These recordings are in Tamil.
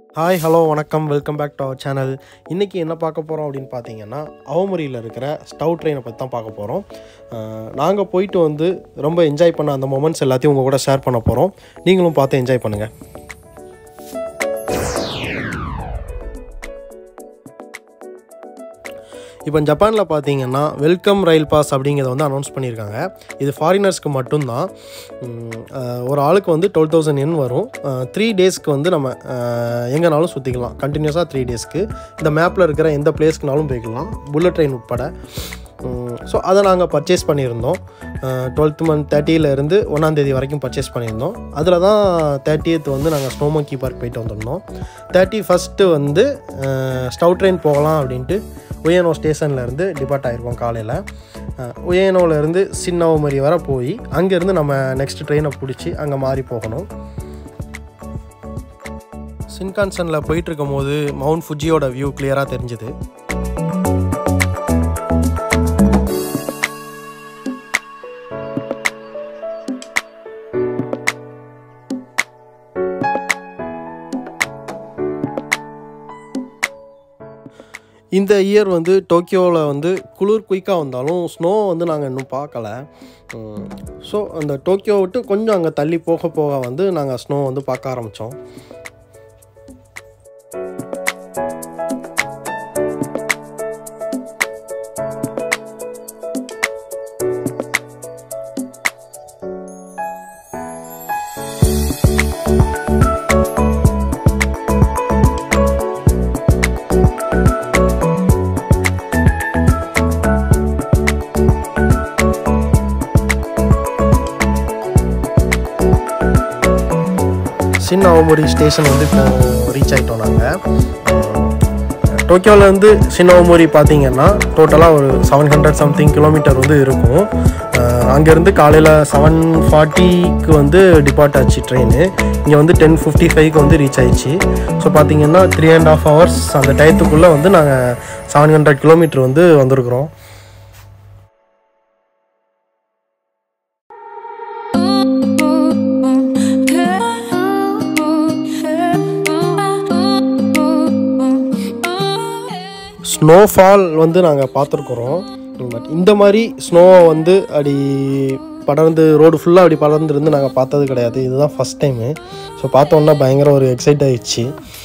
ஹாய் ஹலோ வணக்கம் welcome back to our channel இன்றைக்கி என்ன பார்க்க போகிறோம் அப்படின்னு பார்த்தீங்கன்னா அவமரியில் இருக்கிற ஸ்டவ் ட்ரெயினை பற்றி தான் பார்க்க போகிறோம் நாங்கள் போயிட்டு வந்து ரொம்ப என்ஜாய் பண்ண அந்த மொமெண்ட்ஸ் எல்லாத்தையும் உங்கள் கூட ஷேர் பண்ண போகிறோம் நீங்களும் பார்த்து என்ஜாய் பண்ணுங்கள் இப்போ ஜப்பானில் பார்த்தீங்கன்னா வெல்கம் ரயில் பாஸ் அப்படிங்கிறத வந்து அனௌன்ஸ் பண்ணியிருக்காங்க இது ஃபாரினர்ஸ்க்கு மட்டும்தான் உம், அஹ், ஒரு ஆளுக்கு வந்து டுவெல் தௌசண்ட் என் வரும் த்ரீ டேஸ்க்கு வந்து நம்ம அஹ், எங்கேனாலும் சுற்றிக்கலாம் கண்டினியூஸாக த்ரீ டேஸ்க்கு இந்த மேப்பில் இருக்கிற எந்த பிளேஸ்க்குனாலும் போய்க்கலாம் புல்லட் ட்ரெயின் உட்பட ஸோ அதை நாங்கள் பர்ச்சேஸ் பண்ணியிருந்தோம் டுவெல்த் மந்த் தேர்ட்டியிலேருந்து ஒன்றாந்தேதி வரைக்கும் பர்ச்சேஸ் பண்ணியிருந்தோம் அதில் தான் தேர்ட்டியத் வந்து நாங்கள் ஸ்னோமங்கி பார்க் போயிட்டு வந்திருந்தோம் தேர்ட்டி ஃபஸ்ட்டு வந்து ஸ்டவ் ட்ரெயின் போகலாம் அப்படின்ட்டு உயனோ ஸ்டேஷன்லேருந்து டிபார்ட் ஆகிருக்கோம் காலையில் உயனோலேருந்து சின்னவமரி வரை போய் அங்கேருந்து நம்ம நெக்ஸ்ட் ட்ரெயினை பிடிச்சி அங்கே மாறி போகணும் சின்கான்சனில் போயிட்டு இருக்கும்போது மவுண்ட் ஃபுஜியோட வியூ கிளியராக தெரிஞ்சுது இந்த இயர் வந்து டோக்கியோவில் வந்து குளிர் குயிக்காக வந்தாலும் ஸ்னோ வந்து நாங்கள் இன்னும் பார்க்கல ஸோ அந்த டோக்கியோ விட்டு கொஞ்சம் அங்கே தள்ளி போக போக வந்து நாங்கள் ஸ்னோ வந்து பார்க்க ஆரம்பித்தோம் சின்ன அவமொரி ஸ்டேஷன் வந்து இப்போ ரீச் ஆகிட்டோம் நாங்கள் டோக்கியோவிலேருந்து சின்னவமொரி பார்த்தீங்கன்னா டோட்டலாக ஒரு செவன் ஹண்ட்ரட் சம்திங் கிலோமீட்டர் வந்து இருக்கும் அங்கேருந்து காலையில் செவன் ஃபார்ட்டிக்கு வந்து டிபார்ட் ஆச்சு ட்ரெயின் இங்கே வந்து டென் ஃபிஃப்டி ஃபைவ்க்கு வந்து ரீச் ஆயிடுச்சு ஸோ பார்த்தீங்கன்னா த்ரீ அண்ட் ஆஃப் ஹவர்ஸ் அந்த டயத்துக்குள்ளே வந்து நாங்கள் செவன் ஹண்ட்ரட் கிலோமீட்டர் வந்து வந்திருக்கிறோம் ஸ்னோஃபால் வந்து நாங்கள் பார்த்துருக்குறோம் பட் இந்த மாதிரி ஸ்னோவை வந்து அப்படி படர்ந்து ரோடு ஃபுல்லாக அப்படி படர்ந்துருந்து நாங்கள் பார்த்தது கிடையாது இதுதான் ஃபஸ்ட் டைமு ஸோ பார்த்தோன்னா பயங்கர ஒரு எக்ஸைட் ஆயிடுச்சு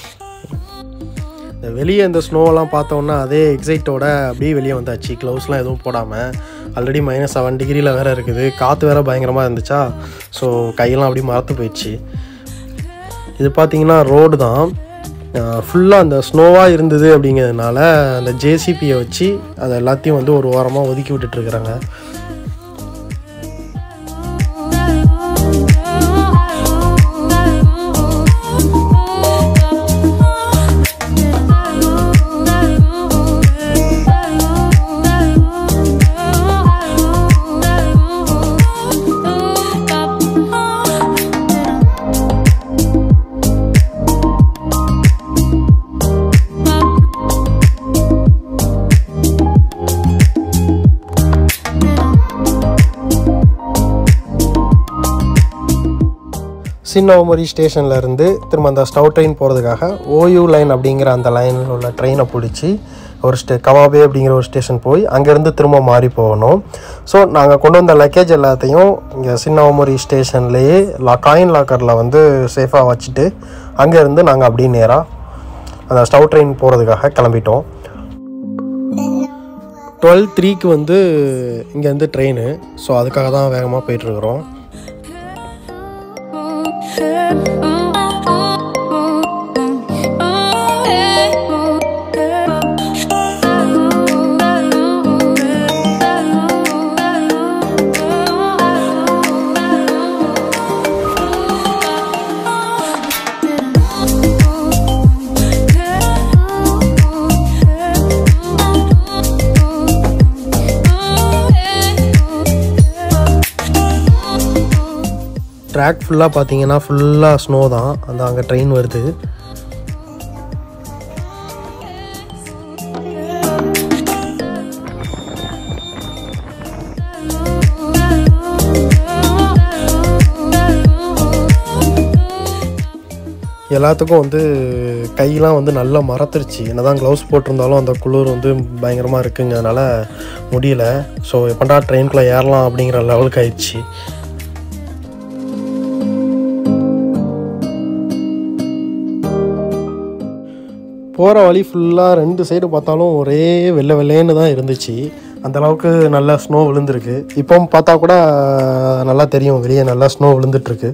இந்த வெளியே இந்த ஸ்னோவெல்லாம் பார்த்தோன்னா அதே எக்ஸைட்டோட அப்படியே வெளியே வந்தாச்சு க்ளவுஸ்லாம் எதுவும் போடாமல் ஆல்ரெடி மைனஸ் செவன் டிகிரியில் வேறு இருக்குது காற்று வேறு பயங்கரமாக இருந்துச்சா ஸோ கையெல்லாம் அப்படியே மறத்து போயிடுச்சு இது பார்த்தீங்கன்னா ரோடு தான் ஃபுல்லாக அந்த ஸ்னோவாக இருந்தது அப்படிங்கிறதுனால அந்த ஜேசிபியை வச்சு அதை எல்லாத்தையும் வந்து ஒரு வாரமாக ஒதுக்கி விட்டுட்ருக்குறாங்க சின்னவமரி ஸ்டேஷனில் இருந்து திரும்ப அந்த ஸ்டவ் ட்ரெயின் போகிறதுக்காக ஓயூ லைன் அப்படிங்கிற அந்த லைனில் உள்ள ட்ரெயினை பிடிச்சி ஒரு ஸ்டே கவாபே அப்படிங்கிற ஒரு ஸ்டேஷன் போய் அங்கேருந்து திரும்ப மாறி போகணும் ஸோ நாங்கள் கொண்டு வந்த லக்கேஜ் எல்லாத்தையும் இங்கே சின்னவமரி ஸ்டேஷன்லேயே லா காயின் லாக்கரில் வந்து சேஃபாக வச்சுட்டு அங்கேருந்து நாங்கள் அப்படியே நேராக அந்த ஸ்டவ் ட்ரெயின் போகிறதுக்காக கிளம்பிட்டோம் டுவெல் த்ரீக்கு வந்து இங்கேருந்து ட்ரெயின் ஸோ அதுக்காக தான் வேகமாக போயிட்டுருக்குறோம் ட்ராக் ஃபுல்லாக பார்த்தீங்கன்னா ஃபுல்லாக ஸ்னோ தான் அந்த அங்கே ட்ரெயின் வருது எல்லாத்துக்கும் வந்து கையெலாம் வந்து நல்லா மறத்துருச்சு என்னதான் க்ளவுஸ் போட்டிருந்தாலும் அந்த குளிர் வந்து பயங்கரமாக இருக்குங்கிறதுனால முடியல ஸோ எப்படா ட்ரெயின்குள்ளே ஏறலாம் அப்படிங்கிற லெவலுக்கு ஆயிடுச்சு போகிற வழி ஃபுல்லாக ரெண்டு சைடு பார்த்தாலும் ஒரே வெள்ளை வெள்ளைன்னு தான் இருந்துச்சு அந்த அளவுக்கு நல்லா ஸ்னோ விழுந்திருக்கு இப்போ பார்த்தா கூட நல்லா தெரியும் வெளியே நல்லா ஸ்னோ விழுந்துட்டுருக்கு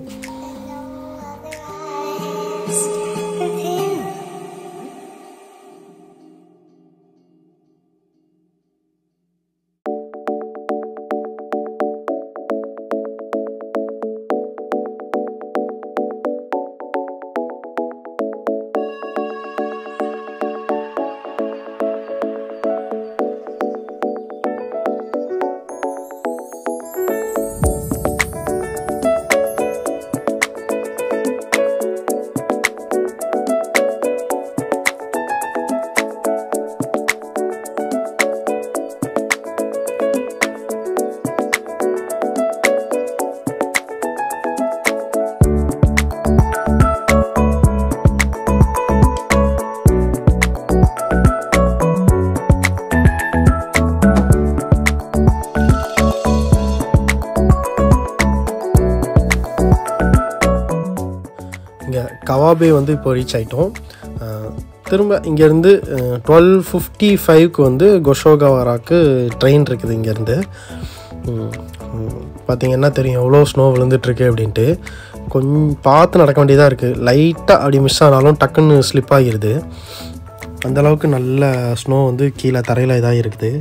இங்கே கவாபே வந்து இப்போ ரீச் ஆகிட்டோம் திரும்ப இங்கேருந்து டுவெல் ஃபிஃப்டி ஃபைவ்க்கு வந்து கொஷோகவாராக்கு ட்ரெயின் இருக்குது இங்கேருந்து பார்த்தீங்கன்னா தெரியும் எவ்வளோ ஸ்னோ விழுந்துட்டுருக்கு அப்படின்ட்டு கொஞ்சம் பார்த்து நடக்க வேண்டியதாக இருக்குது லைட்டாக அப்படி மிஸ் ஆனாலும் டக்குன்னு ஸ்லிப் ஆகிடுது அந்தளவுக்கு நல்ல ஸ்னோ வந்து கீழே தரையில் இதாக இருக்குது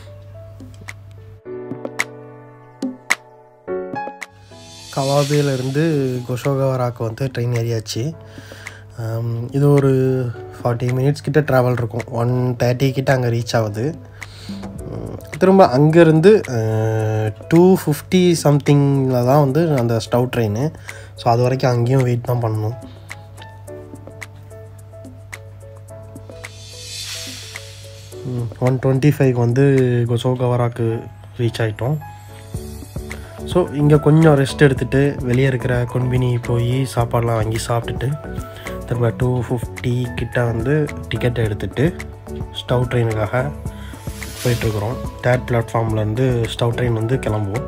கவாபேலேருந்து கொஷோகவராக்கு வந்து ட்ரெயின் ஏறியாச்சு ஆம், இது ஒரு ஃபார்ட்டி மினிட்ஸ் கிட்ட ட்ராவல் இருக்கும் ஒன் தேர்ட்டி கிட்ட அங்கே ரீச் ஆகுது உம், திரும்ப அங்கேருந்து டூ ஃபிஃப்டி சம்திங்கில் தான் வந்து அந்த ஸ்டவ் ட்ரெயின் ஸோ அது வரைக்கும் அங்கேயும் வெயிட் தான் பண்ணணும் ஒன் டுவெண்ட்டி ஃபைவ் வந்து கொசோகவராக்கு ரீச் ஆகிட்டோம் ஸோ இங்கே கொஞ்சம் ரெஸ்ட் எடுத்துகிட்டு வெளியே இருக்கிற கொன்பினி போய் சாப்பாடெலாம் வாங்கி சாப்பிட்டுட்டு திரும்ப டூ ஃபிஃப்டி கிட்ட வந்து டிக்கெட் எடுத்துகிட்டு ஸ்டவ் ட்ரெயினுக்காக போயிட்டுருக்குறோம் தேர்ட் பிளாட்ஃபார்ம்லேருந்து ஸ்டவ் ட்ரெயின் வந்து கிளம்புவோம்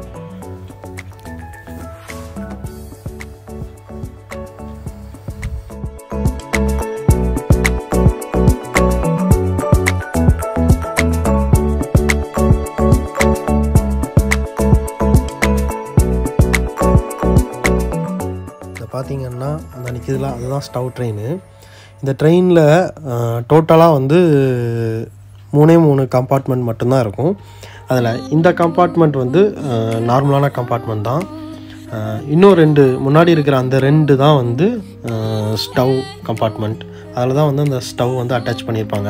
இதை பார்த்தீங்கன்னா அந்த நிற்கிறதுல அதுதான் ஸ்டவ் ட்ரெயின் இந்த ட்ரெயினில் டோட்டலாக வந்து மூணே மூணு கம்பார்ட்மெண்ட் மட்டும்தான் இருக்கும் அதில் இந்த கம்பார்ட்மெண்ட் வந்து நார்மலான கம்பார்ட்மெண்ட் தான் அஹ், இன்னும் ரெண்டு முன்னாடி இருக்கிற அந்த ரெண்டு தான் வந்து ஸ்டவ் கம்பார்ட்மெண்ட் அதில் தான் வந்து அந்த ஸ்டவ் வந்து அட்டாச் பண்ணியிருப்பாங்க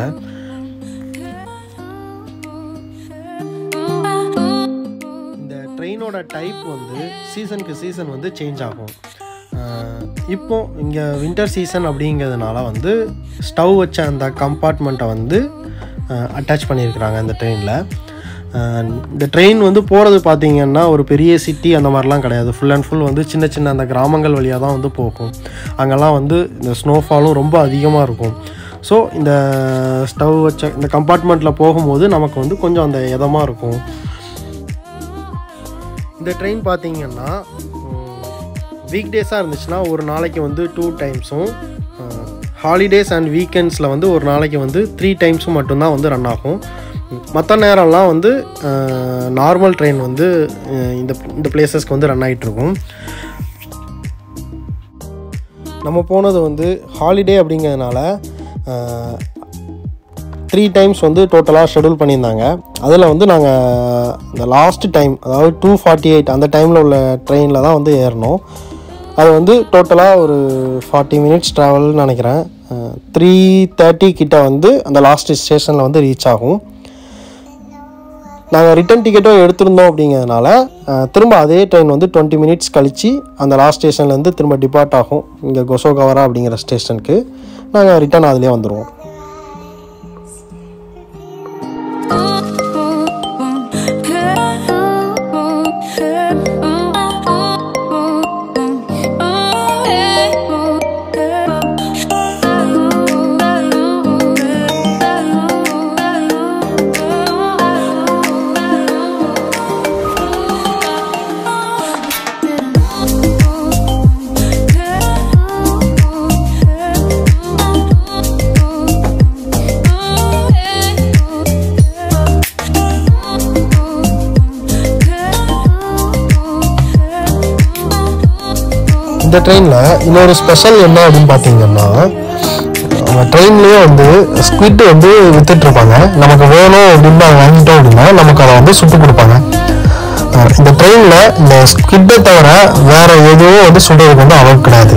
இந்த ட்ரெயினோட டைப் வந்து சீசனுக்கு சீசன் வந்து சேஞ்ச் ஆகும் அஹ் இப்போ இங்கே வின்டர் சீசன் அப்படிங்கிறதுனால வந்து ஸ்டவ் வச்ச அந்த கம்பார்ட்மெண்ட்டை வந்து அட்டாச் பண்ணியிருக்கிறாங்க இந்த ட்ரெயினில் இந்த ட்ரெயின் வந்து போகிறது பார்த்தீங்கன்னா ஒரு பெரிய சிட்டி அந்த மாதிரிலாம் கிடையாது ஃபுல் அண்ட் ஃபுல் வந்து சின்ன சின்ன அந்த கிராமங்கள் வழியாக தான் வந்து போகும் அங்கெல்லாம் வந்து இந்த ஸ்னோஃபாலும் ரொம்ப அதிகமாக இருக்கும் ஸோ இந்த ஸ்டவ் வச்ச இந்த கம்பார்ட்மெண்ட்டில் போகும்போது நமக்கு வந்து கொஞ்சம் அந்த இதமாக இருக்கும் இந்த ட்ரெயின் பார்த்தீங்கன்னா வீக் டேஸாக இருந்துச்சுன்னா ஒரு நாளைக்கு வந்து டூ டைம்ஸும் ஹாலிடேஸ் அண்ட் வீக்கெண்ட்ஸில் வந்து ஒரு நாளைக்கு வந்து த்ரீ டைம்ஸும் மட்டும்தான் வந்து ரன் ஆகும் மற்ற நேரம்லாம் வந்து நார்மல் ட்ரெயின் வந்து அஹ், இந்த இந்த பிளேசஸ்க்கு வந்து ரன் ஆகிட்டுருக்கும் நம்ம போனது வந்து ஹாலிடே அப்படிங்கிறதுனால த்ரீ டைம்ஸ் வந்து டோட்டலாக ஷெடியூல் பண்ணியிருந்தாங்க அதில் வந்து நாங்கள் இந்த லாஸ்ட் டைம் அதாவது டூ ஃபார்ட்டி எயிட் அந்த டைமில் உள்ள ட்ரெயினில் தான் வந்து ஏறினோம் அது வந்து டோட்டலாக ஒரு ஃபார்ட்டி மினிட்ஸ் ட்ராவல்னு நினைக்கிறேன் த்ரீ தேர்ட்டி கிட்ட வந்து அந்த லாஸ்ட் ஸ்டேஷனில் வந்து ரீச் ஆகும் நாங்கள் ரிட்டன் டிக்கெட்டும் எடுத்திருந்தோம் அப்படிங்கிறதுனால அஹ், திரும்ப அதே ட்ரெயின் வந்து டுவெண்ட்டி மினிட்ஸ் கழித்து அந்த லாஸ்ட் ஸ்டேஷன்லேருந்து திரும்ப டிபார்ட் ஆகும் இங்கே கொசோகவரா அப்படிங்கிற ஸ்டேஷனுக்கு நாங்கள் ரிட்டன் அதிலே வந்துடுவோம் இந்த ட்ரெயினில் இன்னொரு ஸ்பெஷல் என்ன அப்படின்னு பார்த்தீங்கன்னா ட்ரெயின்லேயே வந்து ஸ்குவிட் வந்து வித்துட்டு இருப்பாங்க நமக்கு வேணும் அப்படின்னு வாங்கிட்டோம் அப்படின்னா நமக்கு அதை வந்து சுட்டு கொடுப்பாங்க அஹ் இந்த ட்ரெயினில் இந்த ஸ்குவிட்டை தவிர வேற எதுவும் வந்து சுடுறதுக்கு வந்து அளவு கிடையாது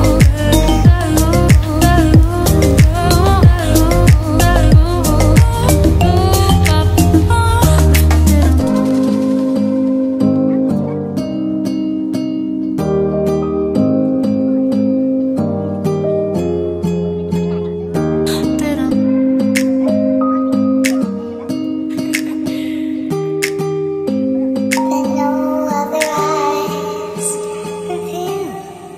no other eyes reveal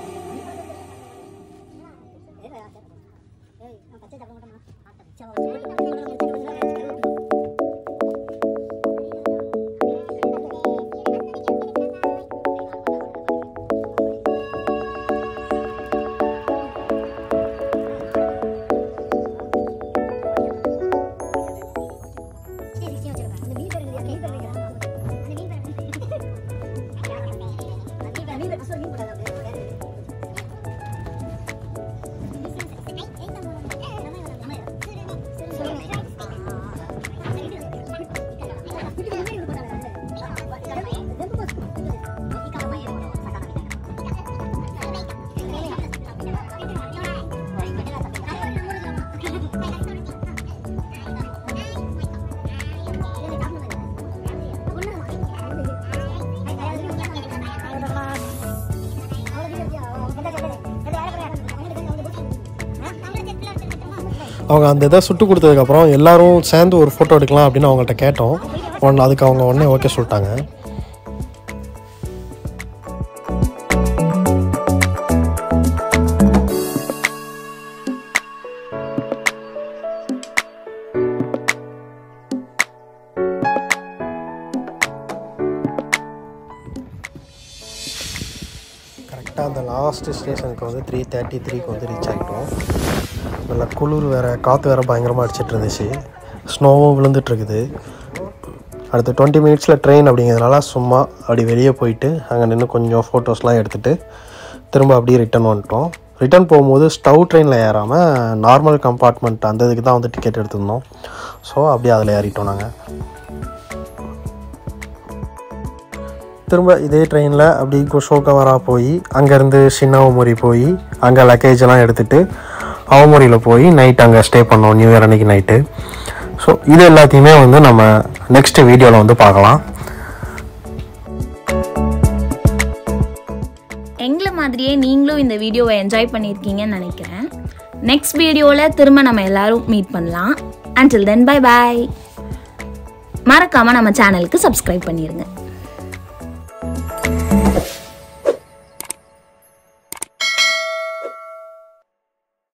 அவங்க அந்த இதை சுட்டு கொடுத்ததுக்கப்புறம் எல்லாரும் சேர்ந்து ஒரு ஃபோட்டோ எடுக்கலாம் அப்படின்னு அவங்கள்ட்ட கேட்டோம் உடனே அதுக்கு அவங்க உடனே ஓகே சொல்லிட்டாங்க கரெக்டாக அந்த லாஸ்ட் ஸ்டேஷனுக்கு வந்து த்ரீ தேர்ட்டி த்ரீக்கு வந்து ரீச் ஆகிட்டோம் நல்லா குளிர் வேறு காற்று வேறு பயங்கரமாக அடிச்சிட்டு இருந்துச்சு ஸ்னோவும் விழுந்துட்டு இருக்குது அடுத்த டுவெண்ட்டி மினிட்ஸில் ட்ரெயின் அப்படிங்கிறதுனால சும்மா அப்படி வெளியே போயிட்டு அங்கே நின்று கொஞ்சம் ஃபோட்டோஸ்லாம் எடுத்துகிட்டு திரும்ப அப்படியே ரிட்டர்ன் வந்துட்டோம் ரிட்டர்ன் போகும்போது ஸ்டவ் ட்ரெயினில் ஏறாமல் நார்மல் கம்பார்ட்மெண்ட் அந்த இதுக்கு தான் வந்து டிக்கெட் எடுத்திருந்தோம் ஸோ அப்படியே அதில் ஏறிட்டோம் நாங்கள் திரும்ப இதே ட்ரெயினில் அப்படி குஷோகவரா போய் அங்கேருந்து சின்னவமுரி போய் அங்கே லக்கேஜ் எல்லாம் எடுத்துகிட்டு அவமுரியில் போய் நைட் அங்கே ஸ்டே பண்ணோம் நியூ இயர் அன்னைக்கு நைட்டு ஸோ இது எல்லாத்தையுமே வந்து நம்ம நெக்ஸ்ட் வீடியோவில் வந்து பார்க்கலாம் எங்களை மாதிரியே நீங்களும் இந்த வீடியோவை என்ஜாய் பண்ணியிருக்கீங்கன்னு நினைக்கிறேன் நெக்ஸ்ட் வீடியோவில் திரும்ப நம்ம எல்லாரும் மீட் பண்ணலாம் until தென் பை பாய் மறக்காமல் நம்ம சேனலுக்கு சப்ஸ்கிரைப் பண்ணிடுங்க